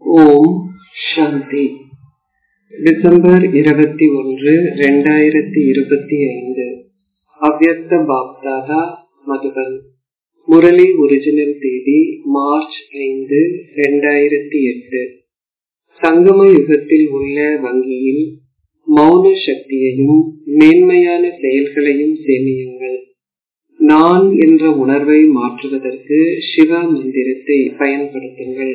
ஓம் சாந்தி December இருபத்தி ஒன்று ரெண்டாயிரத்தி இருபத்தி ஐந்து அவ்யக்த பாப்தாதா மதுபன் முரளி ஒரிஜினல் தேதி மார்ச் ஐந்து ரெண்டாயிரத்தி எட்டு சங்கம யுகத்தில் உள்ள வங்கியில் மௌன சக்தியையும் மேன்மையான செயல்களையும் சேமியுங்கள் நான் என்ற உணர்வை மாற்றுவதற்கு சிவ மந்திரத்தை பயன்படுத்துங்கள்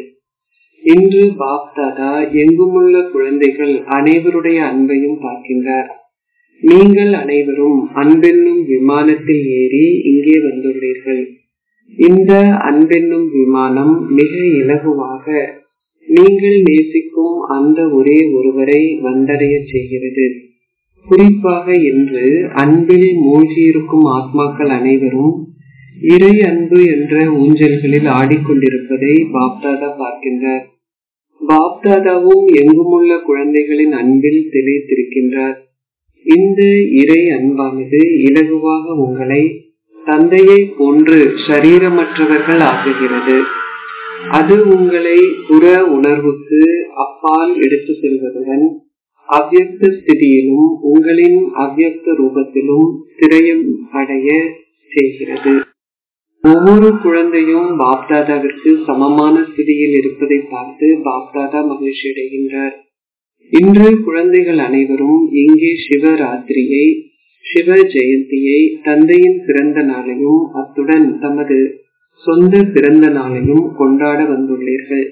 இன்று பாப்தாதா எங்குமுள்ள குழந்தைகள் அனைவருடைய அன்பையும் பார்க்கின்றார் நீங்கள் அனைவரும் அன்பென்னும் விமானத்தில் ஏறி இங்கே வந்துள்ளீர்கள் இந்த அன்பென்னும் விமானம் மிக இலகுவாக நீங்கள் நேசிக்கும் அந்த ஒரே ஒருவரை வந்தடைய செய்கிறது குறிப்பாக இன்று அன்பில் மூழ்கியிருக்கும் ஆத்மாக்கள் அனைவரும் இறை அன்பு என்ற ஊஞ்சல்களில் ஆடிக்கொண்டிருப்பதை பாப்தாதா பார்க்கின்றார் பாப்தாதாவும் எங்குமுள்ள குழந்தைகளின் அன்பில் திளைத்திருக்கின்றார் இந்த இறை அன்பானது இலகுவாக உங்களை தந்தையை போன்று சரீரமற்றவர்கள் ஆக்குகிறது அது உங்களை புற உணர்வுக்கு அப்பால் எடுத்து செல்வதுடன் அவ்வியக்த ஸ்திதியிலும் உங்களின் அவ்வியக்த ரூபத்திலும் திரையம் அடைய செய்கிறது ஒவ்வொரு குழந்தையும் பாப்தாதாவிற்கு சமமான ஸ்திதியில் இருப்பதை பார்த்து பாப்தாதா மகிழ்ச்சி அடைகின்றார் இன்று குழந்தைகள் அனைவரும் இங்கே சிவராத்திரியை சிவ ஜெயந்தியை தந்தையின் பிறந்த நாளையும் அத்துடன் தமது சொந்த பிறந்த நாளையும் கொண்டாட வந்துள்ளீர்கள்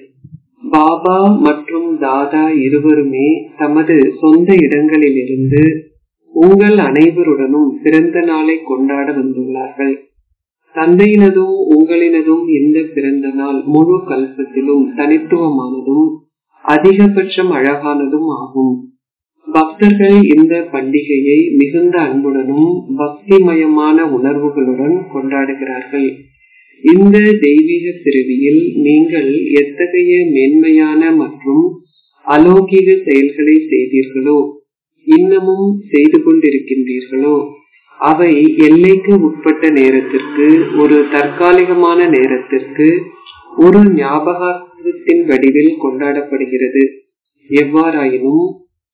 பாபா மற்றும் தாதா இருவருமே தமது சொந்த இடங்களிலிருந்து உங்கள் அனைவருடனும் பிறந்த நாளை கொண்டாட வந்துள்ளார்கள் தந்தையினதும் உங்களினதும் இந்த பிறந்த நாள் முழு கல்பத்திலும் தனித்துவமானதும் அதிகபட்சம் அழகானதும் ஆகும் பக்தர்கள் இந்த பண்டிகையை மிகுந்த அன்புடனும் பக்திமயமான உணர்வுகளுடன் கொண்டாடுகிறார்கள் இந்த தெய்வீக பிறவியில் நீங்கள் எத்தகைய மேன்மையான மற்றும் அலௌகிக செயல்களை செய்தீர்களோ இன்னமும் செய்து கொண்டிருக்கின்றீர்களோ அவை எல்லைக்கு உட்பட்ட நேரத்திற்கு ஒரு தற்காலிகமான நேரத்திற்கு ஒரு ஞாபகத்தின் வடிவில் கொண்டாடப்படுகிறது எவ்வாறாயினும்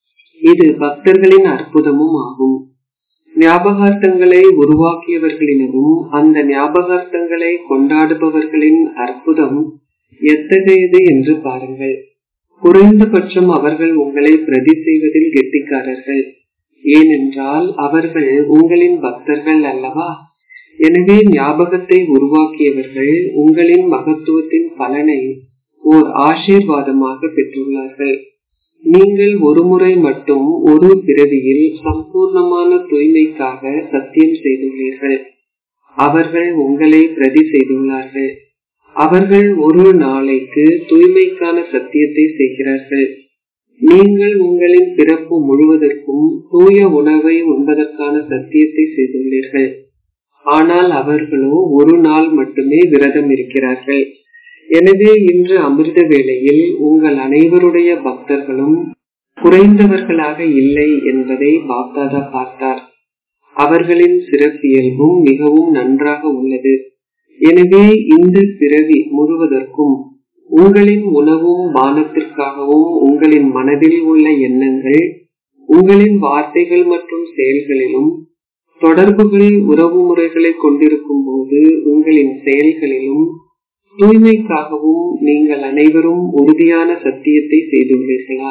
இது பக்தர்களின் அற்புதமும் ஆகும் ஞாபகார்த்தங்களை உருவாக்கியவர்களினதும் அந்த ஞாபகார்த்தங்களை கொண்டாடுபவர்களின் அற்புதம் எத்தகையது என்று பாருங்கள் குறைந்தபட்சம் அவர்கள் உங்களை பிரதி செய்வதில் கெட்டிக்காரர்கள் ஏனென்றால் அவர்கள் உங்களின் பக்தர்கள் அல்லவா எனவே ஞாபகத்தை உருவாக்கியவர்கள் உங்களின் மகத்துவத்தின் பலனை ஓர் ஆசீர்வாதமாக பெற்றுள்ளார்கள் நீங்கள் ஒருமுறை மட்டும் ஒரு பிறவியில் சம்பூர்ணமான தூய்மைக்காக சத்தியம் செய்துள்ளீர்கள் அவர்கள் உங்களை பிரதி செய்துள்ளார்கள் அவர்கள் ஒரு நாளைக்கு தூய்மைக்கான சத்தியத்தை செய்கிறார்கள் நீங்கள் உங்களின் பிறப்பு முழுவதற்கும் தூய உணவை உண்பதற்கான சத்தியத்தை செய்துள்ளீர்கள் ஆனால் அவர்களோ ஒரு நாள் மட்டுமே விரதம் இருக்கிறார்கள் எனவே இன்று அமிர்த வேளையில் உங்கள் அனைவருடைய பக்தர்களும் குறைந்தவர்களாக இல்லை என்பதை பாப்தாதா பார்த்தார் அவர்களின் சிறப்பியல்பும் மிகவும் நன்றாக உள்ளது எனவே இந்த பிறவி முழுவதற்கும் உங்களின் உணவும் பானத்திற்காகவும் உங்களின் மனதில் உள்ள எண்ணங்கள் உங்களின் வார்த்தைகள் மற்றும் செயல்களிலும் தொடர்புகள் உறவு முறைகளை கொண்டிருக்கும் போது உங்களின் செயல்களிலும் தூய்மைக்காகவும் நீங்கள் அனைவரும் உறுதியான சத்தியத்தை செய்துள்ளீர்களா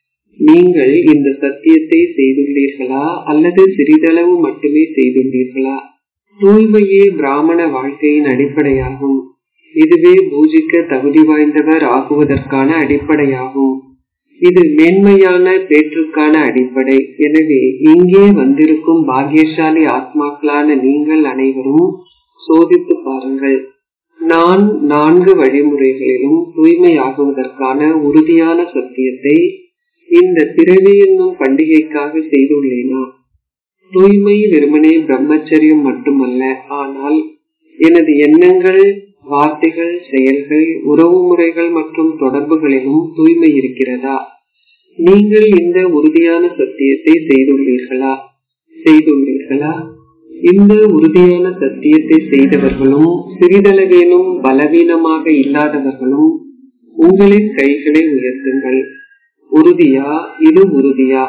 நீங்கள் இந்த சத்தியத்தை செய்துள்ளீர்களா அல்லது சிறிதளவு மட்டுமே செய்துள்ளீர்களா தூய்மையே பிராமண வாழ்க்கையின் அடிப்படையாகும் இதுவே பூஜிக்க தகுதி வாய்ந்தவர் ஆகுவதற்கான அடிப்படையாகும் இது மேன்மையான பேற்றுக்கான அடிப்படை எனவே இங்கே வந்திருக்கும் பாக்கியசாலி ஆத்மாக்களான நீங்கள் அனைவரும் சோதித்து பாருங்கள் நான் நான்கு வழிமுறைகளிலும் தூய்மையாகுவதற்கான உறுதியான சத்தியத்தை இந்த பிறவி என்னும் பண்டிகைக்காக செய்துள்ளேனா தூய்மை வெறுமனே பிரம்மச்சரியம் மட்டுமல்ல ஆனால் எனது எண்ணங்கள் வார்த்தைகள் செயல்கள் உறவு முறைகள் மற்றும் தொடர்புகளிலும் தூய்மை இருக்கிறதா நீங்கள் இந்த உறுதியான சத்தியத்தை செய்துள்ளீர்களா செய்துள்ளீர்களா இந்த உறுதியான சத்தியத்தை செய்தவர்களும் சிறிதளவேனும் பலவீனமாக இல்லாதவர்களும் உங்களின் கைகளை உயர்த்துங்கள் உறுதியா இது உறுதியா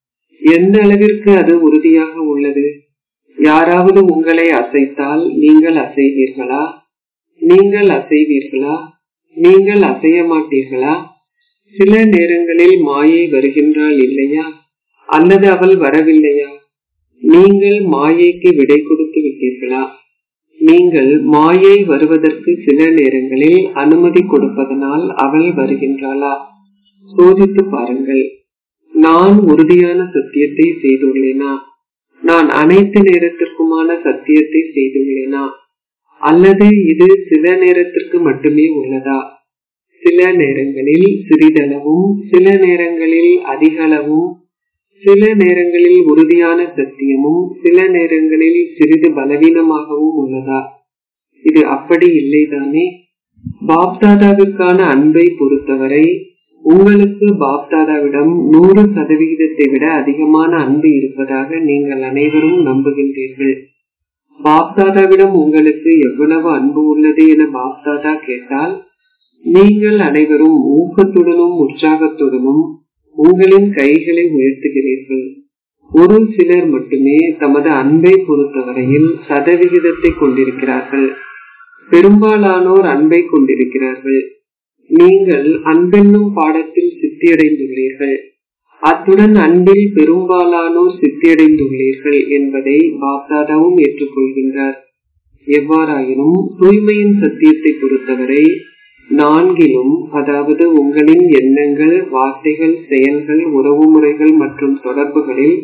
எந்த அளவிற்கு அது உறுதியாக உள்ளது யாராவது உங்களை அசைத்தால் நீங்கள் அசைவீர்களா நீங்கள் அசைவீர்களா நீங்கள் அசைய மாட்டீர்களா சில நேரங்களில் மாயை வருகின்றால் இல்லையா அல்லது அவள் வரவில்லையா நீங்கள் மாயைக்கு விடை கொடுத்து விட்டீர்களா நீங்கள் மாயை வருவதற்கு சில நேரங்களில் அனுமதி கொடுப்பதனால் அவள் வருகின்றாளா சோதித்து பாருங்கள் நான் உறுதியான சத்தியத்தை செய்துள்ளேனா நான் அனைத்து நேரத்திற்குமான சத்தியத்தை செய்துள்ளேனா அல்லது இது சில நேரத்திற்கு மட்டுமே உள்ளதா சில நேரங்களில் சிறிதளவும் சில நேரங்களில் அதிகளவும் சில நேரங்களில் உறுதியான சத்தியமும் சில நேரங்களில் சிறிது பலவீனமாகவும் உள்ளதா இது அப்படி இல்லைதானே பாப்தாதாவிற்கான அன்பை பொறுத்தவரை உங்களுக்கு பாப்தாதாவிடம் நூறு சதவிகிதத்தை விட அதிகமான அன்பு இருப்பதாக நீங்கள் அனைவரும் நம்புகின்றீர்கள் பாப்தாதாவிடம் உங்களுக்கு எவ்வளவு அன்பு உள்ளது என பாப்தாதா கேட்டால் நீங்கள் அனைவரும் ஊக்கத்துடனும் உற்சாகத்துடனும் உங்களின் கைகளை உயர்த்துகிறீர்கள் ஒரு சிலர் மட்டுமே தமது அன்பை பொறுத்தவரையில் சதவிகிதத்தை கொண்டிருக்கிறார்கள் பெரும்பாலானோர் அன்பை கொண்டிருக்கிறார்கள் நீங்கள் அன்பென்னும் பாடத்தில் சித்தியடைந்துள்ளீர்கள் அத்துடன் அன்பில் பெரும்பாலானோர் சித்தியடைந்துள்ளீர்கள் என்பதை பாப்தாதாவும் ஏற்றுக்கொள்கின்றார் எவ்வாறாயினும் தூய்மையின் சத்தியத்தை பொறுத்தவரை நான்கிலும் அதாவது உங்களின் எண்ணங்கள் வார்த்தைகள் செயல்கள் உறவுமுறைகள் மற்றும் தொடர்புகளில்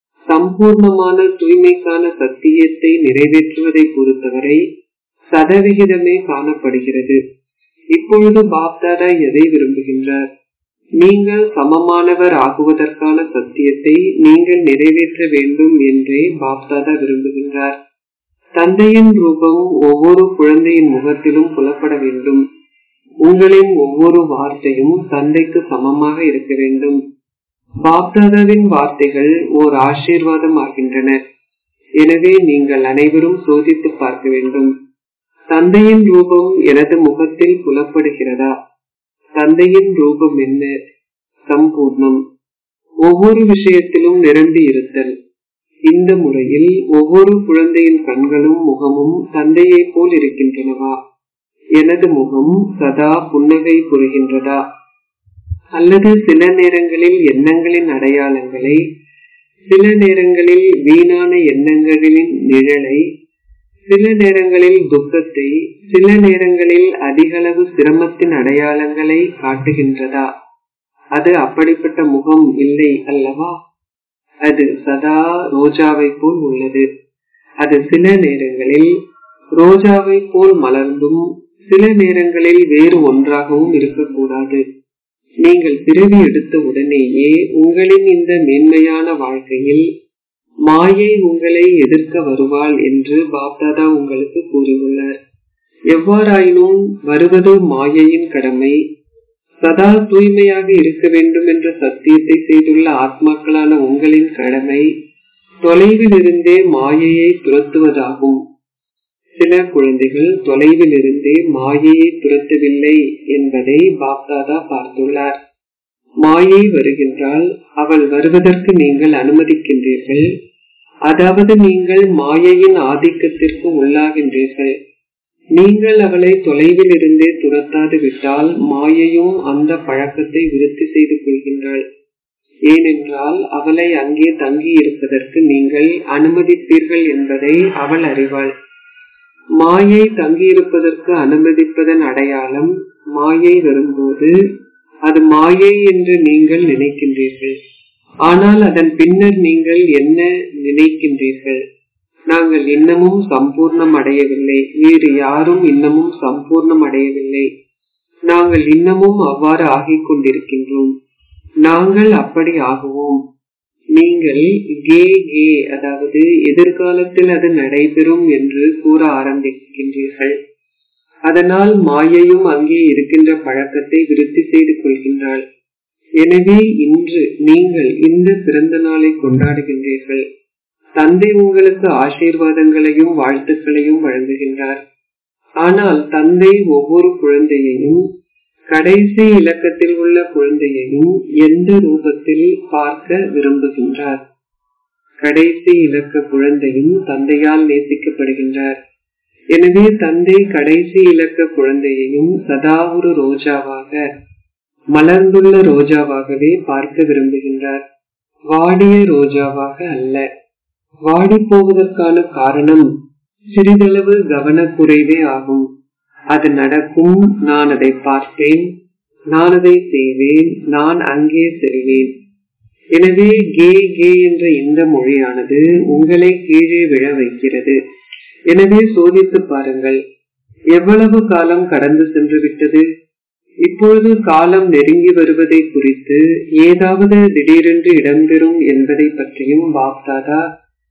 சம்பூர்ணமான தூய்மைக்கான சத்தியத்தை நிறைவேற்றுவதை பொறுத்தவரை சதவிகிதமே காணப்படுகிறது இப்பொழுது பாப்தாதா எதை விரும்புகின்றார் நீங்கள் சமமானவர் ஆகுவதற்கான சத்தியத்தை நீங்கள் நிறைவேற்ற வேண்டும் என்றே பாப்தாதா விரும்புகின்றார் தந்தையின் ரூபம் ஒவ்வொரு குழந்தையின் முகத்திலும் புலப்பட வேண்டும் உங்களின் ஒவ்வொரு வார்த்தையும் தந்தைக்கு சமமாக இருக்க வேண்டும் பாப்தாதாவின் வார்த்தைகள் ஓர் ஆசீர்வாதம் ஆகின்றன எனவே நீங்கள் அனைவரும் சோதித்து பார்க்க வேண்டும் தந்தையின் ரூபம் எனது முகத்தில் புலப்படுகிறதா தந்தையின் ரூபம் என்ன சம்பூர்ணம் ஒவ்வொரு விஷயத்திலும் நிரம்பி இருத்தல் இந்த முறையில் ஒவ்வொரு குழந்தையின் கண்களும் முகமும் தந்தையை போல் இருக்கின்றனவா எனது முகம் சதா புன்னகை புரிகின்றதா அல்லது சில நேரங்களில் எண்ணங்களின் அடையாளங்களை சில நேரங்களில் வீணான எண்ணங்களின் நிழலை சில நேரங்களில் துக்கத்தை சில நேரங்களில் அதிகளவு சிரமத்தின் அடையாளங்களை காட்டுகின்றதா அது அப்படிப்பட்ட முகம் இல்லை அல்லவா அது சதா ரோஜாவை போல் உள்ளது அது சில நேரங்களில் ரோஜாவை போல் மலர்ந்தும் சில நேரங்களில் வேறு ஒன்றாகவும் இருக்கக்கூடாது நீங்கள் பிறவி எடுத்த உடனேயே உங்களின் இந்த மேன்மையான வாழ்க்கையில் மாயை உங்களை எதிர்க்க வருவாள் என்று பாப்தாதா உங்களுக்கு கூறியுள்ளார் எவ்வாறாயினும் வருவது மாயையின் கடமை சதா தூய்மையாக இருக்க வேண்டும் என்ற சத்தியத்தை செய்துள்ள ஆத்மாக்களான உங்களின் கடமை தொலைவில் இருந்தே மாயையை துரத்துவதாகும் சில குழந்தைகள் தொலைவில் இருந்தே மாயையை துரத்தவில்லை என்பதை பாப்தாதா பார்த்துள்ளார் மாயை வருகின்றால் அவள் வருவதற்கு நீங்கள் அனுமதிக்கின்றீர்கள் அதாவது நீங்கள் மாயையின் ஆதிக்கத்திற்கு உள்ளாகின்றீர்கள் நீங்கள் அவளை தொலைவில் இருந்தே துரத்தாது விட்டால் மாயையும் அந்த பழக்கத்தை விருத்தி செய்து கொள்கின்றாள் ஏனென்றால் அவளை அங்கே தங்கி இருப்பதற்கு நீங்கள் அனுமதிப்பீர்கள் என்பதை அவள் அறிவாள் மாயை தங்கியிருப்பதற்கு அனுமதிப்பதன் அடையாளம் மாயை வரும்போது அது மாயை என்று நீங்கள் நினைக்கின்றீர்கள் ஆனால் அதன் பின்னர் நீங்கள் என்ன நினைக்கின்றீர்கள் நாங்கள் இன்னமும் சம்பூர்ணம் அடையவில்லை வேறு யாரும் இன்னமும் சம்பூர்ணம் அடையவில்லை நாங்கள் இன்னமும் அவ்வாறு ஆகிக் கொண்டிருக்கின்றோம் நாங்கள் அப்படி ஆகுவோம் நீங்கள் கே கே அதாவது எதிர்காலத்தில் அது நடைபெறும் என்று கூற ஆரம்பிக்கின்றீர்கள் அதனால் மாயையும் அங்கே இருக்கின்ற பழக்கத்தை விருத்தி செய்து கொள்கின்றாள் எனவே இன்று நீங்கள் இந்த பிறந்த நாளை கொண்டாடுகின்றீர்கள் தந்தை உங்களுக்கு ஆசீர்வாதங்களையும் வாழ்த்துக்களையும் வழங்குகின்றார் ஆனால் தந்தை ஒவ்வொரு குழந்தையையும் கடைசி இலக்கத்தில் உள்ள குழந்தையையும் எந்த ரூபத்தில் பார்க்க விரும்புகின்றார் கடைசி இலக்க குழந்தையும் தந்தையால் நேசிக்கப்படுகின்றார் எனவே தந்தை கடைசி இலக்க குழந்தையையும் சதா ஒரு ரோஜாவாக மலர்ந்துள்ள ரோஜாவாகவே பார்க்க விரும்புகின்றார் வாடிய ரோஜாவாக அல்ல வாடி போவதற்கான காரணம் சிறிதளவு கவனக்குறைவே ஆகும் அது நடக்கும் நான் அதை பார்ப்பேன் நான் அதை செய்வேன் நான் அங்கே செல்வேன் எனவே கே கே என்ற இந்த மொழியானது உங்களை கீழே விழ வைக்கிறது எனவே சோதித்து பாருங்கள் எவ்வளவு காலம் கடந்து சென்று விட்டது இப்பொழுது காலம் நெருங்கி வருவதை குறித்து ஏதாவது திடீரென்று இடம்பெறும் என்பதை பற்றியும் பாப்தாதா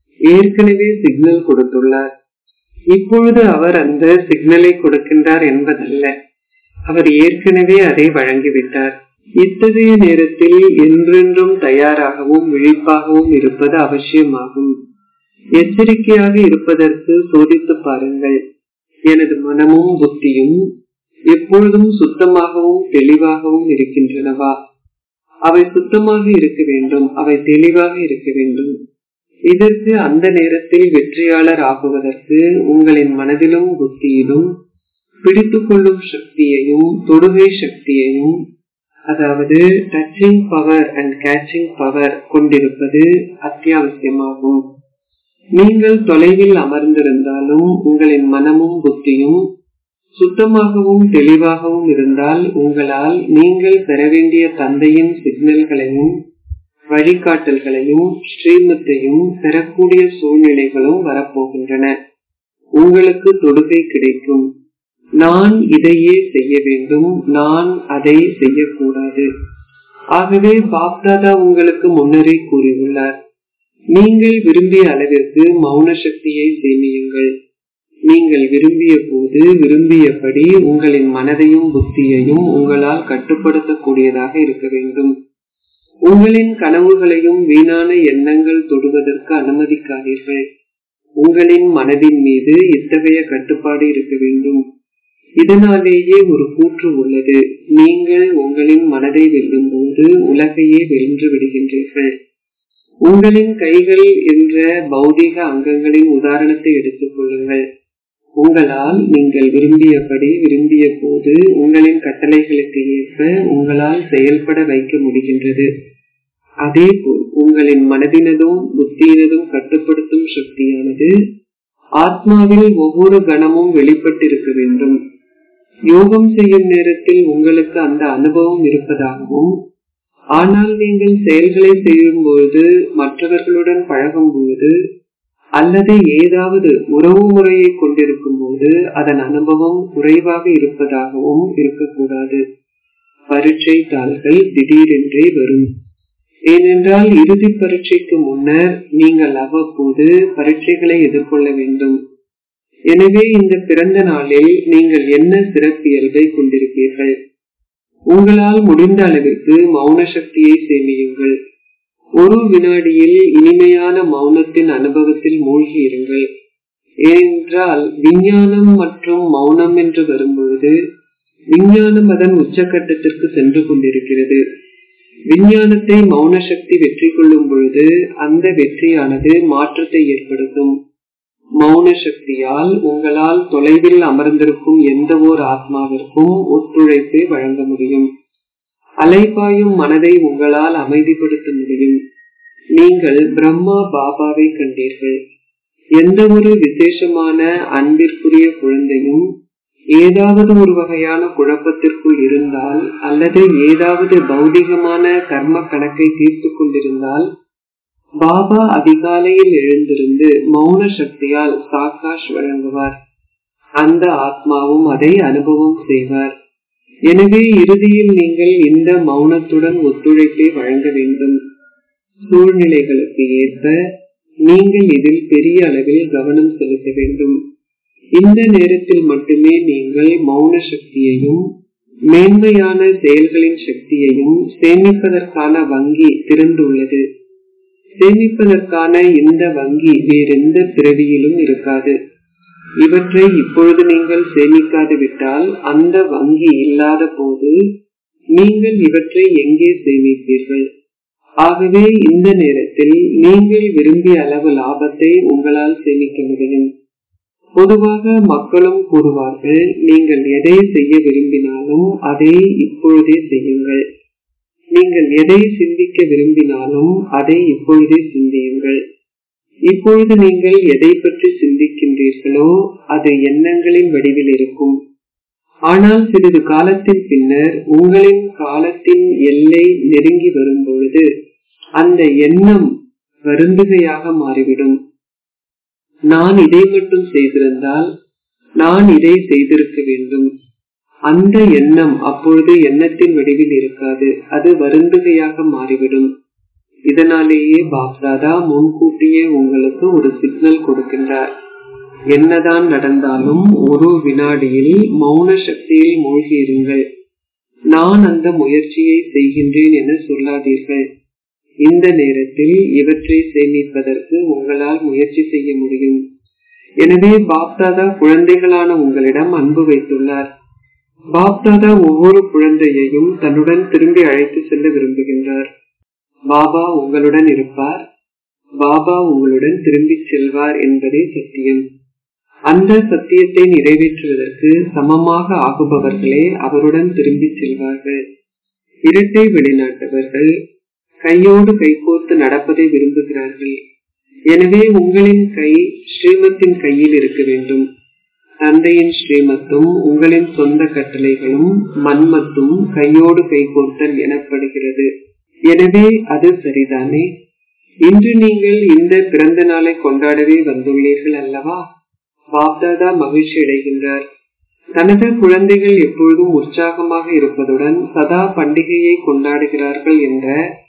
ஏற்கனவே சிக்னல் கொடுத்துள்ளார் இப்பொழுது அவர் அந்த சிக்னலை கொடுக்கின்றார் என்பதல்ல அவர் ஏற்கனவே அதை வழங்கிவிட்டார் இத்தகைய நேரத்தில் என்றென்றும் தயாராகவும் விழிப்பாகவும் இருப்பது அவசியமாகும் எச்சரிக்கையாக இருப்பதற்கு சோதித்து பாருங்கள் எனது மனமும் புத்தியும் எப்பொழுதும் சுத்தமாகவும் தெளிவாகவும் இருக்கின்றனவா அவை சுத்தமாக இருக்க வேண்டும் அவை தெளிவாக இருக்க வேண்டும் இதற்கு அந்த நேரத்தில் வெற்றியாளர் ஆகுவதற்கு உங்களின் மனதிலும் புத்தியிலும் பிடித்துக் கொள்ளும் சக்தியையும் தொடுகை சக்தியையும் அதாவது touching power and catching power கொண்டிருப்பது அத்தியாவசியமாகும் நீங்கள் தொலைவில் அமர்ந்திருந்தாலும் உங்களின் மனமும் புத்தியும் சுத்தமாகவும் தெளிவாகவும் இருந்தால் உங்களால் நீங்கள் பெற வேண்டிய தந்தையின் சிக்னல்களையும் வழிகாட்டல்களையும் ஸ்ரீமத்தையும் பெறக்கூடிய சூழ்நிலைகளும் வரப்போகின்றன உங்களுக்கு தொடுகை கிடைக்கும் நான் இதையே செய்ய வேண்டும் நான் அதை செய்யக்கூடாது ஆகவே பாப்தாதா உங்களுக்கு முன்னரே கூறியுள்ளார் நீங்கள் விரும்பிய அளவிற்கு மௌன சக்தியை சேமியுங்கள் நீங்கள் விரும்பிய போது விரும்பியபடி உங்களின் மனதையும் புத்தியையும் உங்களால் கட்டுப்படுத்தக்கூடியதாக இருக்க வேண்டும் உங்களின் கனவுகளையும் வீணான எண்ணங்கள் தொடுவதற்கு அனுமதிக்காதீர்கள் உங்களின் மனதின் மீது இத்தகைய கட்டுப்பாடு இருக்க வேண்டும் இதனாலேயே ஒரு கூற்று உள்ளது நீங்கள் உங்களின் மனதை வெல்லும் போது உலகையே வென்று விடுகின்றீர்கள் உங்களின் கைகள் என்ற பௌதிக அங்கங்களின் உதாரணத்தை எடுத்துக் கொள்ளுங்கள் உங்களால் நீங்கள் விரும்பியபடி விரும்பிய போது உங்களின் கட்டளைகளுக்கு ஏற்ப உங்களால் செயல்பட வைக்க முடிகின்றது அதே போல் உங்களின் மனதினதும் புத்தியினதும் கட்டுப்படுத்தும் சக்தியானது ஆத்மாவில் ஒவ்வொரு கணமும் வெளிப்பட்டிருக்க வேண்டும் யோகம் செய்யும் நேரத்தில் உங்களுக்கு அந்த அனுபவம் இருப்பதாகவும் ஆனால் நீங்கள் செயல்களை செய்யும் பொழுது மற்றவர்களுடன் பழகும் பொழுது அல்லது ஏதாவது உறவு முறையை கொண்டிருக்கும் போது அதன் அனுபவம் குறைவாக இருப்பதாகவும் இருக்கக்கூடாது பரீட்சை தாள்கள் திடீரென்றே வரும் ஏனென்றால் இறுதி பரீட்சைக்கு முன்னர் நீங்கள் அவ்வப்போது பரீட்சைகளை எதிர்கொள்ள வேண்டும் எனவே இந்த பிறந்த நாளில் நீங்கள் என்ன சிறப்பியல்பை கொண்டிருப்பீர்கள் உங்களால் முடிந்த அளவிற்கு மௌன சக்தியை சேமியுங்கள் ஒரு வினாடியில் இனிமையான மௌனத்தின் அனுபவத்தில் மூழ்கி இருங்கள் ஏனென்றால் விஞ்ஞானம் மற்றும் மௌனம் என்று வரும்பொழுது விஞ்ஞானம் அதன் உச்சக்கட்டத்திற்கு சென்று கொண்டிருக்கிறது விஞ்ஞானத்தை மௌன சக்தி வெற்றி கொள்ளும் பொழுது அந்த வெற்றியானது மாற்றத்தை ஏற்படுத்தும் மௌன சக்தியால் உங்களால் தொலைவில் அமர்ந்திருக்கும் எந்த ஓர் ஆத்மாவிற்கும் ஒத்துழைப்பை வழங்க முடியும் அலைபாயும் மனதை உங்களால் அமைதிப்படுத்த முடியும் நீங்கள் பிரம்மா பாபாவை கண்டீர்கள் எந்த ஒரு விசேஷமான அன்பிற்குரிய குழந்தையும் ஏதாவது ஒரு வகையான குழப்பத்திற்குள் இருந்தால் அல்லது ஏதாவது பௌதிகமான கர்ம கணக்கை தீர்த்து கொண்டிருந்தால் பாபா அதிகாலையில் எழுந்திருந்து மௌன சக்தியால் சாக்காஷ் வழங்குவார் அந்த ஆத்மாவும் அதை அனுபவம் செய்வார் எனவே இறுதியில் நீங்கள் இந்த மௌனத்துடன் ஒத்துழைப்பை வழங்க வேண்டும் சூழ்நிலைகளுக்கு ஏற்ப நீங்கள் இதில் பெரிய அளவில் கவனம் செலுத்த வேண்டும் இந்த நேரத்தில் மட்டுமே நீங்கள் மௌன சக்தியையும் மேன்மையான செயல்களின் சக்தியையும் சேமிப்பதற்கான வங்கி திறந்துள்ளது சேமிப்பதற்கான இந்த வங்கி வேறெந்த பிறவியிலும் இருக்காது இவற்றை இப்பொழுது நீங்கள் சேமிக்காது விட்டால் அந்த வங்கி இல்லாத போது நீங்கள் இவற்றை எங்கே சேமிப்பீர்கள் ஆகவே இந்த நேரத்தில் நீங்கள் விரும்பிய அளவு லாபத்தை உங்களால் சேமிக்க முடியும் பொதுவாக மக்களும் கூறுவார்கள் நீங்கள் எதை செய்ய விரும்பினாலும் அதை இப்பொழுதே செய்யுங்கள் நீங்கள் எதை சிந்திக்க விரும்பினாலும் அதை இப்பொழுதே சிந்தியுங்கள் இப்பொழுது நீங்கள் எதை பற்றி சிந்திக்கின்றீர்களோ அது எண்ணங்களின் வடிவில் இருக்கும் ஆனால் சிறிது காலத்தின் பின்னர் உங்களின் காலத்தின் எல்லை நெருங்கி வரும் பொழுது அந்த எண்ணம் வருந்துகையாக மாறிவிடும் நான் இதை மட்டும் செய்திருந்தால் நான் இதை செய்திருக்க வேண்டும் அந்த எண்ணம் அப்பொழுது எண்ணத்தின் வடிவில் இருக்காது அது வருந்துகையாக மாறிவிடும் இதனாலேயே பாப்தாதா முன்கூட்டியே உங்களுக்கு ஒரு சிக்னல் கொடுக்கின்றார் என்னதான் நடந்தாலும் ஒரு வினாடியில் மௌன சக்தியில் மூழ்கியிருங்கள் நான் அந்த முயற்சியை செய்கின்றேன் என சொல்லாதீர்கள் இந்த நேரத்தில் இவற்றை சேமிப்பதற்கு உங்களால் முயற்சி செய்ய முடியும் எனவே பாப்தாதா குழந்தைகளான உங்களிடம் அன்பு வைத்துள்ளார் பாப்தாதா ஒவ்வொரு குழந்தையையும் தன்னுடன் திரும்பி அழைத்து செல்ல விரும்புகின்றார் பாபா உங்களுடன் இருப்பார் பாபா உங்களுடன் திரும்பிச் செல்வார் என்பதே சத்தியம் அந்த சத்தியத்தை நிறைவேற்றுவதற்கு சமமாக ஆகுபவர்களே அவருடன் திரும்பிச் செல்வார்கள் இரட்டை வெளிநாட்டவர்கள் கையோடு கைகோர்த்து நடப்பதை விரும்புகிறார்கள் எனவே உங்களின் கை ஸ்ரீமத்தின் கையில் இருக்க வேண்டும் தந்தையின் ஸ்ரீமத்தும் உங்களின் சொந்த கட்டளைகளும் மன்மத்தும் கையோடு கைகோர்த்தல் எனப்படுகிறது எனவே அது சரிதானே இன்று நீங்கள் இந்த பிறந்த நாளை கொண்டாடவே வந்துள்ளீர்கள் அல்லவா பாப்தாதா மகிழ்ச்சி அடைகின்றார் தனது குழந்தைகள் எப்பொழுதும் உற்சாகமாக இருப்பதுடன் சதா பண்டிகையை கொண்டாடுகிறார்கள் என்ற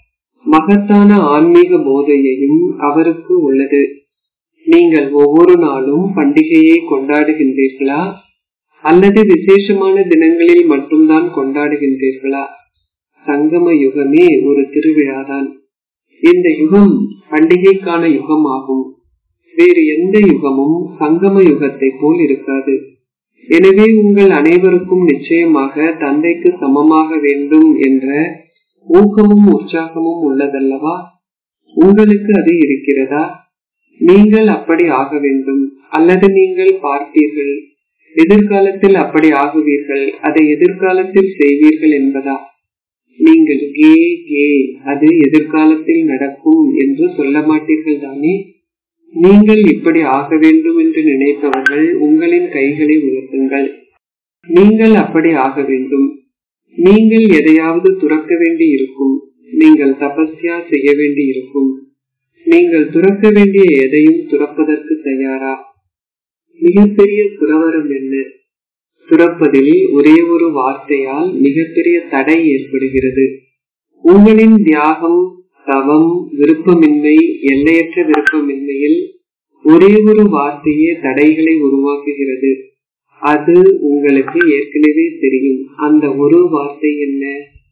மகத்தான ஆன்மீக போதையையும் அவருக்கு உள்ளது நீங்கள் ஒவ்வொரு நாளும் பண்டிகையை கொண்டாடுகின்றீர்களா அல்லது விசேஷமான தினங்களில் மட்டும்தான் கொண்டாடுகின்றீர்களா சங்கம யுகமே ஒரு திருவிழாதான் இந்த யுகம் பண்டிகைக்கான யுகம் ஆகும் வேறு எந்த யுகமும் சங்கம யுகத்தை போல் இருக்காது எனவே உங்கள் அனைவருக்கும் நிச்சயமாக தந்தைக்கு சமமாக வேண்டும் என்ற ஊக்கமும் உற்சாகமும் உள்ளதல்லவா உங்களுக்கு அது இருக்கிறதா நீங்கள் அப்படி ஆக வேண்டும் அல்லது நீங்கள் பார்ப்பீர்கள் எதிர்காலத்தில் அப்படி ஆகுவீர்கள் அதை எதிர்காலத்தில் செய்வீர்கள் என்பதா நீங்கள் கே கே அது எதிர்காலத்தில் நடக்கும் என்று சொல்ல மாட்டீர்கள் தானே நீங்கள் இப்படி ஆக வேண்டும் என்று நினைப்பவர்கள் உங்களின் கைகளை உயர்த்துங்கள் நீங்கள் அப்படி ஆக வேண்டும் நீங்கள் எதையாவது துறக்க வேண்டி இருக்கும் நீங்கள் தபஸ்யா செய்ய வேண்டி இருக்கும் நீங்கள் துறக்க வேண்டிய எதையும் துறப்பதற்கு தயாரா மிகப்பெரிய துறவரம் என்ன துறப்பதில் ஒரே ஒரு வார்த்தையால் மிகப்பெரிய தடை ஏற்படுகிறது உங்களின் தியாகம் தவம் விருப்பமின்மை எல்லையற்ற விருப்பமின்மையில் ஒரே ஒரு வார்த்தையே தடைகளை உருவாக்குகிறது அது உங்களுக்கு ஏற்கனவே தெரியும் அந்த ஒரு வார்த்தை என்ன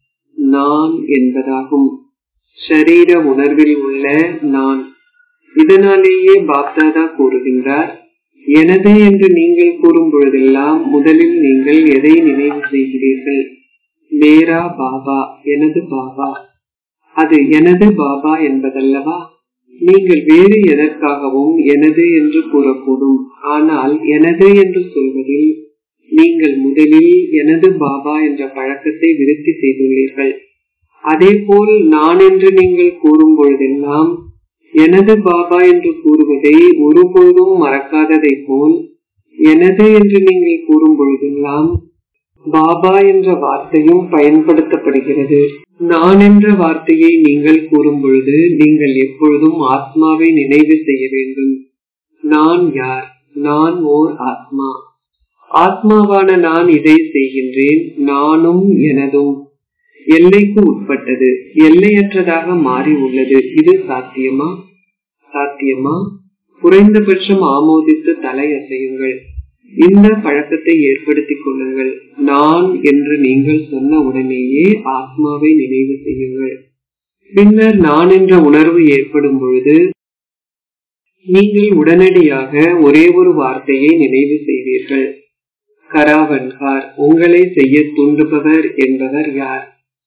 நான் என்பதாகும் ஷரீர உணர்வில் உள்ள நான் இதனாலேயே பாப்தாதா கூறுகின்றார் எனது என்று நீங்கள் கூறும் பொழுதெல்லாம் முதலில் நீங்கள் எதை நினைவு செய்கிறீர்கள் மேரா பாபா எனது பாபா அது எனது பாபா என்பதல்லவா நீங்கள் வேறு எதற்காகவும் எனது என்று கூறக்கூடும் ஆனால் எனது என்று சொல்வதில் நீங்கள் முதலில் எனது பாபா என்ற பழக்கத்தை விருத்தி செய்துள்ளீர்கள் அதே போல் நான் என்று நீங்கள் கூறும் பொழுதெல்லாம் எனது பாபா என்று கூறுவதை ஒருபொழுதும் மறக்காததை போல் எனது என்று நீங்கள் கூறும் பொழுதெல்லாம் பாபா என்ற வார்த்தையும் பயன்படுத்தப்படுகிறது நான் என்ற வார்த்தையை நீங்கள் கூறும் பொழுது நீங்கள் எப்பொழுதும் ஆத்மாவை நினைவு செய்ய வேண்டும் நான் யார் நான் ஓர் ஆத்மா ஆத்மாவான நான் இதை செய்கின்றேன் நானும் எனதும் எல்லைக்கு உட்பட்டது எல்லையற்றதாக மாறி உள்ளது இது சாத்தியமா சாத்தியமா குறைந்தபட்சம் ஆமோதித்து தலை அசையுங்கள் இந்த பழக்கத்தை ஏற்படுத்திக் கொள்ளுங்கள் நான் என்று நீங்கள் சொன்ன உடனேயே ஆத்மாவை நினைவு செய்யுங்கள் பின்னர் நான் என்ற உணர்வு ஏற்படும் பொழுது நீங்கள் உடனடியாக ஒரே ஒரு வார்த்தையை நினைவு செய்வீர்கள் கராவன்கார் உங்களை செய்ய தூண்டுபவர் என்பவர் யார்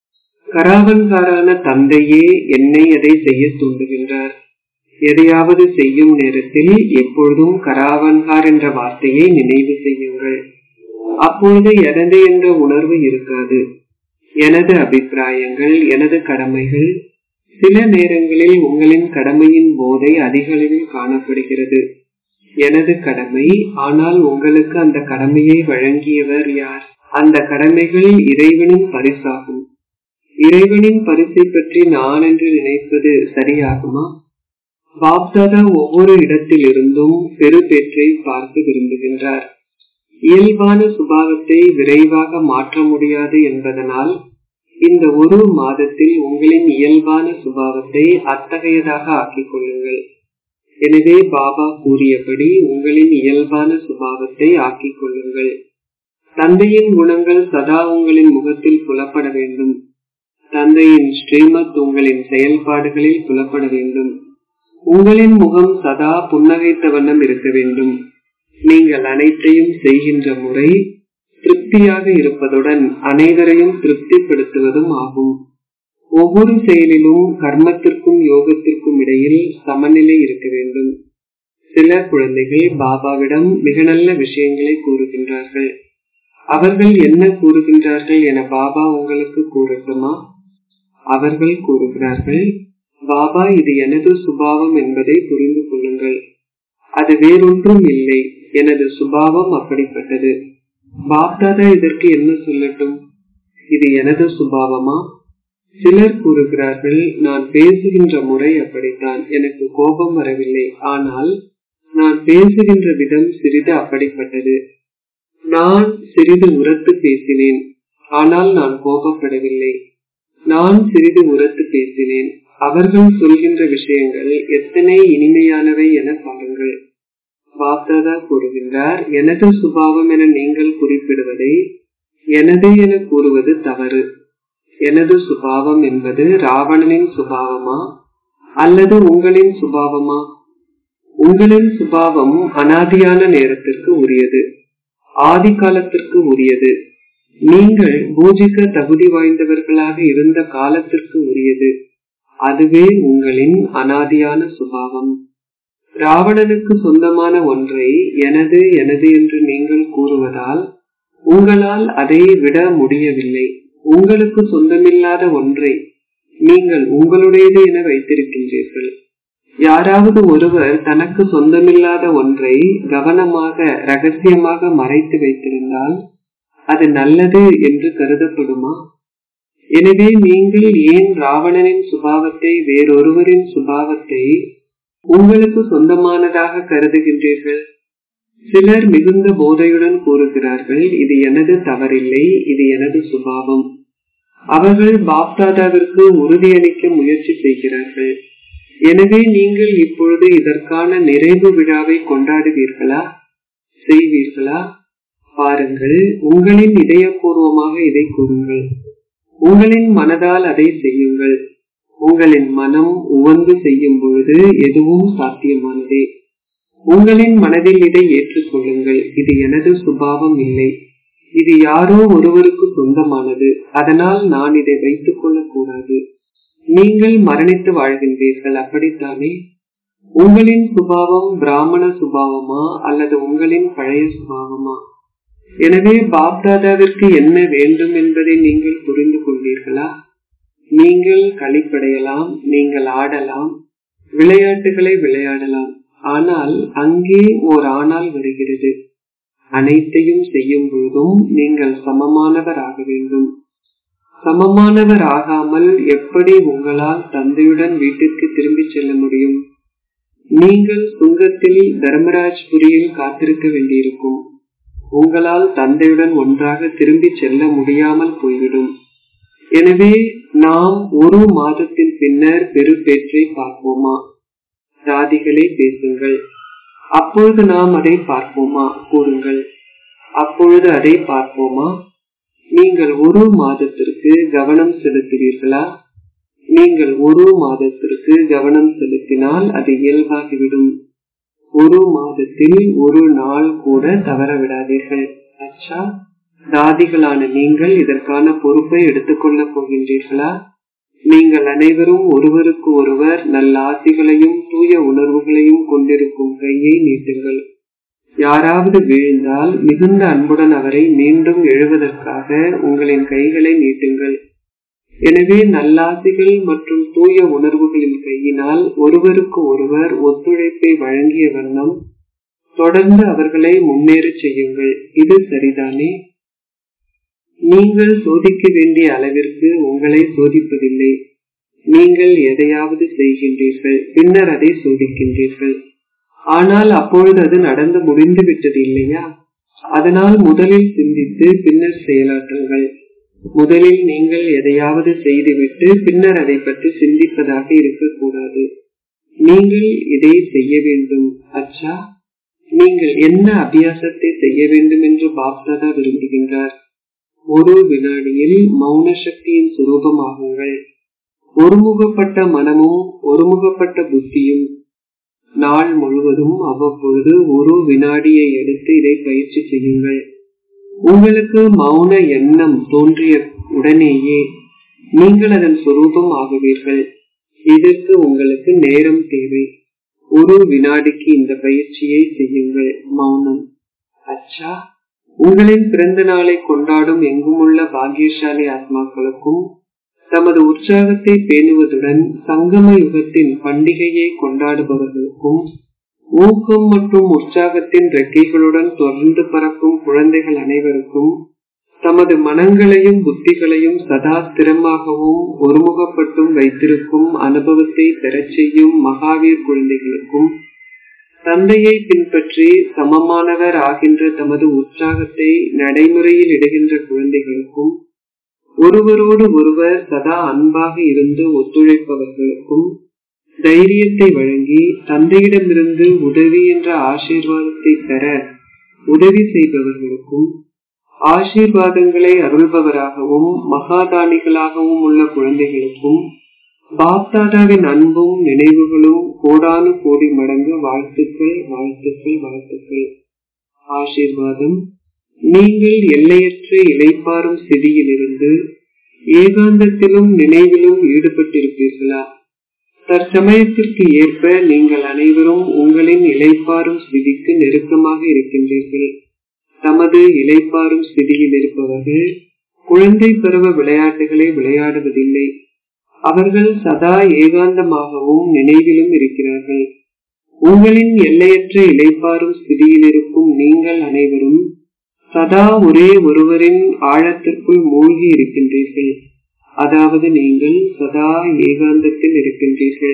கராவன்காரான தந்தையே என்னை அதை செய்ய தூண்டுகின்றார் எதையாவது செய்யும் நேரத்தில் எப்பொழுதும் கராவன்கார் என்ற வார்த்தையை நினைவு செய்யுங்கள் அப்பொழுது எனது என்ற உணர்வு இருக்காது எனது அபிப்பிராயங்கள் எனது கடமைகள் சில நேரங்களில் உங்களின் கடமையின் போதை அதிக அளவில் காணப்படுகிறது எனது கடமை ஆனால் உங்களுக்கு அந்த கடமையை வழங்கியவர் யார் அந்த கடமைகள் இறைவனின் பரிசாகும் இறைவனின் பரிசை பற்றி நான் என்று நினைப்பது சரியாகுமா பாப்தாதா ஒவ்வொரு இடத்திலிருந்தும் பெருபேற்றை பார்க்க விரும்புகின்றார் இயல்பான சுபாவத்தை விரைவாக மாற்ற முடியாது என்பதனால் இந்த ஒரு மாதத்தில் உங்களின் இயல்பான சுபாவத்தை அத்தகையதாக ஆக்கிக் கொள்ளுங்கள் எனவே பாபா கூறியபடி உங்களின் இயல்பான சுபாவத்தை ஆக்கிக் கொள்ளுங்கள் தந்தையின் குணங்கள் சதா உங்களின் முகத்தில் புலப்பட வேண்டும் தந்தையின் ஸ்ரீமத் உங்களின் செயல்பாடுகளில் புலப்பட வேண்டும் உங்களின் முகம் சதா புன்னகைத்த வண்ணம் இருக்க வேண்டும் நீங்கள் அனைத்தையும் செய்கின்ற முறை திருப்தியாக இருப்பதுடன் அனைவரையும் திருப்திப்படுத்துவதும் ஆகும் ஒவ்வொரு செயலிலும் கர்மத்திற்கும் யோகத்திற்கும் இடையில் சமநிலை இருக்க வேண்டும் சில குழந்தைகள் பாபாவிடம் மிக நல்ல விஷயங்களை கூறுகின்றார்கள் அவர்கள் என்ன கூறுகின்றார்கள் என பாபா உங்களுக்கு கூறட்டுமா அவர்கள் கூறுகிறார்கள் பாபா இது எனது சுபாவம் என்பதை புரிந்து கொள்ளுங்கள் அது வேறொன்றும் இல்லை எனது சுபாவம் அப்படிப்பட்டது பாப்தாதா இதற்கு என்ன சொல்லட்டும் இது எனது சுபாவமா சிலர் கூறுகிறார்கள் நான் பேசுகின்ற முறை அப்படித்தான் எனக்கு கோபம் வரவில்லை ஆனால் நான் பேசுகின்ற விதம் சிறிது அப்படிப்பட்டது நான் சிறிது உரத்து பேசினேன் ஆனால் நான் கோபப்படவில்லை நான் சிறிது உரத்து பேசினேன் அவர்கள் சொல்கின்ற விஷயங்கள் எத்தனை இனிமையானவை என பாருங்கள் பாப்தாதா கூறுகின்றார் எனது சுபாவம் என நீங்கள் குறிப்பிடுவதை எனது என கூறுவது தவறு எனது சுபாவம் என்பது ராவணனின் சுபாவமா அல்லது உங்களின் சுபாவமா உங்களின் சுபாவம் அனாதியான நேரத்திற்கு உரியது ஆதி காலத்திற்கு உரியது நீங்கள் பூஜிக்க தகுதி வாய்ந்தவர்களாக இருந்த காலத்திற்கு உரியது அதுவே உங்களின் அனாதியான சுபாவம் ராவணனுக்கு சொந்தமான ஒன்றை எனது எனது என்று நீங்கள் கூறுவதால் உங்களால் அதை விட முடியவில்லை உங்களுக்கு சொந்தமில்லாத ஒன்றை நீங்கள் உங்களுடையது என வைத்திருக்கின்றீர்கள் யாராவது ஒருவர் தனக்கு சொந்தமில்லாத ஒன்றை கவனமாக ரகசியமாக மறைத்து வைத்திருந்தால் அது நல்லது என்று கருதப்படுமா எனவே நீங்கள் ஏன் ராவணனின் சுபாவத்தை வேறொருவரின் சுபாவத்தை உங்களுக்கு சொந்தமானதாக கருதுகின்றீர்கள் சிலர் மிகுந்த போதையுடன் கூறுகிறார்கள் இது எனது தவறில்லை இது எனது சுபாவம் அவர்கள் பாப்தாதாவிற்கு உறுதியளிக்க முயற்சி செய்கிறார்கள் எனவே நீங்கள் இப்பொழுது இதற்கான நிறைவு விழாவை கொண்டாடுவீர்களா செய்வீர்களா பாருங்கள் உங்களின் இதயபூர்வமாக இதை கூறுங்கள் உங்களின் மனதால் அதை செய்யுங்கள் உங்களின் மனம் உவந்து செய்யும் பொழுது எதுவும் சாத்தியமானதே உங்களின் மனதில் இதை ஏற்றுக்கொள்ளுங்கள் இது எனது சுபாவம் இல்லை இது யாரோ ஒருவருக்கு சொந்தமானது அதனால் நான் இதை வைத்துக் கொள்ளக் கூடாது நீங்கள் மரணித்து வாழ்கின்றீர்கள் அப்படித்தானே உங்களின் சுபாவம் பிராமண சுபாவமா அல்லது உங்களின் பழைய சுபாவமா எனவே பாப்தாதாவிற்கு என்ன வேண்டும் என்பதை நீங்கள் புரிந்து கொள்வீர்களா நீங்கள் களிப்படையலாம் நீங்கள் ஆடலாம் விளையாட்டுகளை விளையாடலாம் ஆனால் அங்கே ஓர் ஆனால் வருகிறது அனைத்தையும் செய்யும் பொழுதும் நீங்கள் சமமானவர் ஆக வேண்டும் சமமானவர் ஆகாமல் எப்படி உங்களால் தந்தையுடன் வீட்டிற்கு திரும்பி செல்ல முடியும் நீங்கள் சுங்கத்தில் தர்மராஜ்புரியில் காத்திருக்க வேண்டியிருக்கும் உங்களால் தந்தையுடன் ஒன்றாக திரும்பி செல்ல முடியாமல் போய்விடும் எனவே நாம் ஒரு மாதத்தின் பின்னர் பெருப்பேற்றை பார்ப்போமா ஜாதிகளே பேசுங்கள் அப்பொழுது நாம் அதை பார்ப்போமா கூறுங்கள் அப்பொழுது அதை பார்ப்போமா நீங்கள் ஒரு மாதத்திற்கு கவனம் செலுத்துவீர்களா நீங்கள் ஒரு மாதத்திற்கு கவனம் செலுத்தினால் அது இயல்பாகிவிடும் ஒரு மாதத்தில் ஒரு நாள் கூட தவற விடாதீர்கள் அச்சா தாதிகளான நீங்கள் இதற்கான பொறுப்பை எடுத்துக்கொள்ள போகின்றீர்களா நீங்கள் அனைவரும் ஒருவருக்கு ஒருவர் நல்ல ஆசிகளையும் தூய உணர்வுகளையும் கொண்டிருக்கும் கையை நீட்டுங்கள் யாராவது வீழ்ந்தால் மிகுந்த அன்புடன் அவரை மீண்டும் எழுவதற்காக உங்களின் கைகளை நீட்டுங்கள் எனவே நல்லாசிகள் மற்றும் தூய உணர்வுகளின் கையினால் ஒருவருக்கு ஒருவர் ஒத்துழைப்பை வழங்கிய வண்ணம் தொடர்ந்து அவர்களை முன்னேற செய்யுங்கள் இது சரிதானே நீங்கள் சோதிக்க வேண்டிய அளவிற்கு உங்களை சோதிப்பதில்லை நீங்கள் எதையாவது செய்கின்றீர்கள் பின்னர் அதை சோதிக்கின்றீர்கள் ஆனால் அப்பொழுது அது நடந்து முடிந்து விட்டது இல்லையா அதனால் முதலில் சிந்தித்து பின்னர் செயலாற்றுங்கள் முதலில் நீங்கள் எதையாவது செய்துவிட்டு பின்னர் அதை பற்றி சிந்திப்பதாக இருக்கக்கூடாது நீங்கள் இதை செய்ய வேண்டும் அச்சா நீங்கள் என்ன அபியாசத்தை செய்ய வேண்டும் என்று பாப்தாதா விரும்புகின்றார் ஒரு வினாடியில் மௌன சக்தியின் சுரூபமாகுங்கள் ஒருமுகப்பட்ட மனமும் ஒருமுகப்பட்ட புத்தியும் நாள் முழுவதும் அவ்வப்பொழுது ஒரு வினாடியை எடுத்து இதை பயிற்சி செய்யுங்கள் உங்களுக்கு மௌன எண்ணம் தோன்றிய உடனேயே நீங்கள் அதன் சுரூபம் ஆகுவீர்கள் இதற்கு உங்களுக்கு நேரம் தேவை ஒரு வினாடிக்கு இந்த பயிற்சியை செய்யுங்கள் மௌனம் அச்சா உங்களின் பிறந்த நாளை கொண்டாடும் எங்குமுள்ள பாக்கியசாலி ஆத்மாக்களுக்கும் தமது உற்சாகத்தை பேணுவதுடன் சங்கம யுகத்தின் பண்டிகையை கொண்டாடுபவர்களுக்கும் ஊக்கம் மற்றும் உற்சாகத்தின் ரெக்கைகளுடன் தொடர்ந்து பறக்கும் குழந்தைகள் அனைவருக்கும் தமது மனங்களையும் புத்திகளையும் சதா ஸ்திரமாகவும் ஒருமுகப்பட்டும் வைத்திருக்கும் அனுபவத்தை பெறச் செய்யும் மகாவீர் குழந்தைகளுக்கும் தந்தையை பின்பற்றி சமமானவர் ஆகின்ற தமது உற்சாகத்தை நடைமுறையில் இடுகின்ற குழந்தைகளுக்கும் ஒருவரோடு ஒருவர் சதா அன்பாக இருந்து ஒத்துழைப்பவர்களுக்கும் தைரியத்தை வழங்கி தந்தையிடமிருந்து உதவி என்ற ஆசீர்வாதத்தை பெற உதவி செய்பவர்களுக்கும் ஆசீர்வாதங்களை அருள்பவராகவும் மகாதானிகளாகவும் உள்ள குழந்தைகளுக்கும் பாப்தாதாவின் அன்பும் நினைவுகளும் கோடானு கோடி மடங்கு வாழ்த்துக்கள் வாழ்த்துக்கள் வாழ்த்துக்கள் ஆசீர்வாதம் நீங்கள் எல்லையற்ற இலைப்பாறும் சிதியிலிருந்து ஏகாந்தத்திலும் நினைவிலும் ஈடுபட்டிருப்பீர்களா தற்சமயத்திற்கு ஏற்ப நீங்கள் அனைவரும் உங்களின் இலைப்பாறும் ஸ்திதிக்கு நெருக்கமாக இருக்கின்றீர்கள் தமது இலைப்பாறும் ஸ்திதியில் இருப்பவர்கள் குழந்தை பருவ விளையாட்டுகளை விளையாடுவதில்லை அவர்கள் சதா ஏகாந்தமாகவும் நினைவிலும் இருக்கிறார்கள் உங்களின் எல்லையற்ற இலைப்பாறும் ஸ்திதியில் இருக்கும் நீங்கள் அனைவரும் சதா ஒரே ஒருவரின் ஆழத்திற்குள் மூழ்கி இருக்கின்றீர்கள் அதாவது நீங்கள் சதா ஏகாந்தத்தில் இருக்கின்றீர்கள்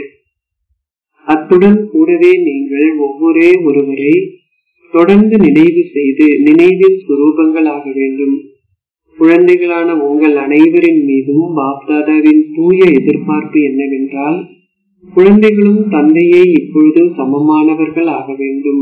அத்துடன் கூடவே நீங்கள் ஒவ்வொரே ஒருவரை தொடர்ந்து நினைவு செய்து நினைவின் சுரூபங்கள் ஆக வேண்டும் குழந்தைகளான உங்கள் அனைவரின் மீதும் பாப்தாதாவின் தூய எதிர்பார்ப்பு என்னவென்றால் குழந்தைகளும் தந்தையை இப்பொழுது சமமானவர்கள் ஆக வேண்டும்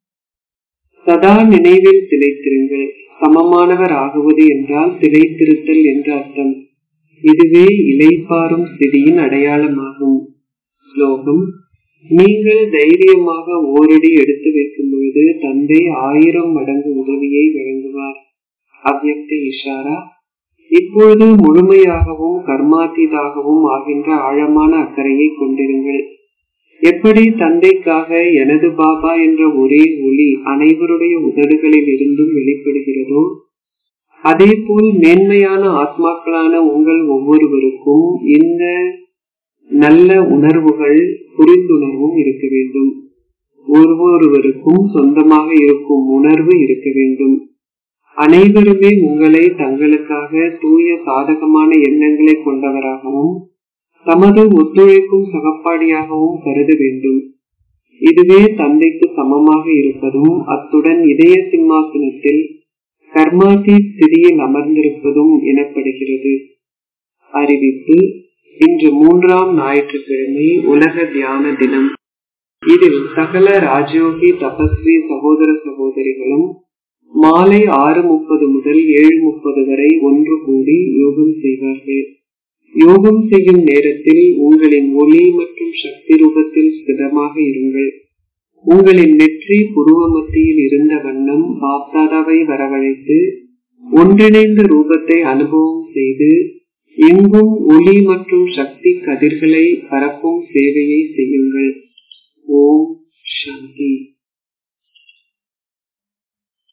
சதா நினைவில் திளைத்திருங்கள் சமமானவர் ஆகுவது என்றால் திளைத்திருத்தல் என்று அர்த்தம் இதுவே இலைப்பாறும் ஸ்திதியின் அடையாளமாகும் ஸ்லோகம் நீங்கள் தைரியமாக ஓரடி எடுத்து வைக்கும் பொழுது தந்தை ஆயிரம் மடங்கு உதவியை வழங்குவார் அவ்யக்த இஷாரா இப்பொழுது முழுமையாகவும் கர்மாத்தீதாகவும் ஆகின்ற ஆழமான அக்கறையை கொண்டிருங்கள் எப்படி தந்தைக்காக எனது பாபா என்ற ஒரே ஒளி அனைவருடைய உதடுகளில் இருந்தும் வெளிப்படுகிறதோ அதே போல் மேன்மையான ஆத்மாக்களான உங்கள் ஒவ்வொருவருக்கும் இந்த நல்ல உணர்வுகள் புரிந்துணர்வும் இருக்க வேண்டும் ஒவ்வொருவருக்கும் சொந்தமாக இருக்கும் உணர்வு இருக்க வேண்டும் அனைவருமே உங்களை தங்களுக்காக தூய சாதகமான எண்ணங்களை கொண்டவராகவும் தமது ஒத்துழைக்கும் சகப்பாடியாகவும் கருத வேண்டும் இதுவே தந்தைக்கு சமமாக இருப்பதும் அத்துடன் இதய சிம்மாசனத்தில் கர்மாதி ஸ்திதியில் அமர்ந்திருப்பதும் எனப்படுகிறது அறிவிப்பு இன்று மூன்றாம் ஞாயிற்றுக்கிழமை உலக தியான தினம் இதில் சகல ராஜயோகி தபஸ்வி சகோதர சகோதரிகளும் மாலை ஆறு முப்பது முதல் ஏழு முப்பது வரை ஒன்று கூடி யோகம் செய்வார்கள் யோகம் செய்யும் நேரத்தில் உங்களின் ஒளி மற்றும் சக்தி ரூபத்தில் ஸ்திரமாக இருங்கள் உங்களின் நெற்றி புருவ மத்தியில் இருந்த வண்ணம் பாப்தாதாவை வரவழைத்து ஒன்றிணைந்த ரூபத்தை அனுபவம் செய்து எங்கும் ஒளி மற்றும் சக்தி கதிர்களை பரப்பும் சேவையை செய்யுங்கள்